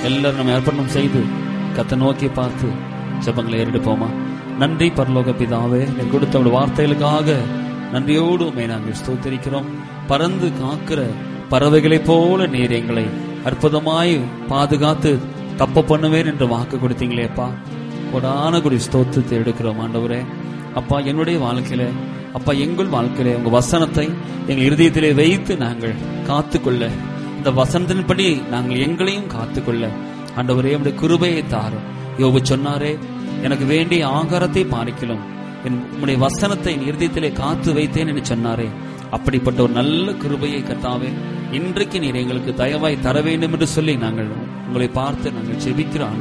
எல்லாரும் நம்ம அர்ப்பணம் செய்து கத்தை நோக்கி பார்த்து ஜெபங்களை ஏறெடுப்போமா நன்றி பரலோக பிதாவே நீர் கொடுத்த உடைய வார்த்தைகளுக்காக நன்றியோடு உண்மை நாங்கள் ஸ்தோத்திரிக்கிறோம் பறந்து காக்கிற பறவைகளைப் போல நீர் எங்களை அற்புதமாய் பாதுகாத்து தப்ப பண்ணுவேன் என்று வாக்கு கொடுத்தீங்களேப்பா கொடான குடி ஸ்தோத்திரத்தை எடுக்கிறோம் ஆண்டவரே அப்பா என்னுடைய வாழ்க்கையில அப்பா எங்கள் வாழ்க்கையில உங்க வசனத்தை எங்கள் இருதயத்திலே வைத்து நாங்கள் காத்துக்கொள்ள இந்த வசனத்தின்படி நாங்கள் எங்களையும் காத்துக்கொள்ள ஆண்டவரே உடைய கிருபையை தாரும் யோபு சொன்னாரே எனக்கு வேண்டிய ஆகாரத்தை பாரிக்கலும் என் உம்முடைய வசனத்தை என் இருதயத்திலே காத்து வைத்தேன் என்று சொன்னாரே அப்படிப்பட்ட ஒரு நல்ல கிருபையை கத்தாவே இன்றைக்கு நீர் எங்களுக்கு தயவாய் தர வேண்டும் என்று சொல்லி நாங்கள் உங்களை பார்த்து நாங்கள் ஜெபிக்கிறோம்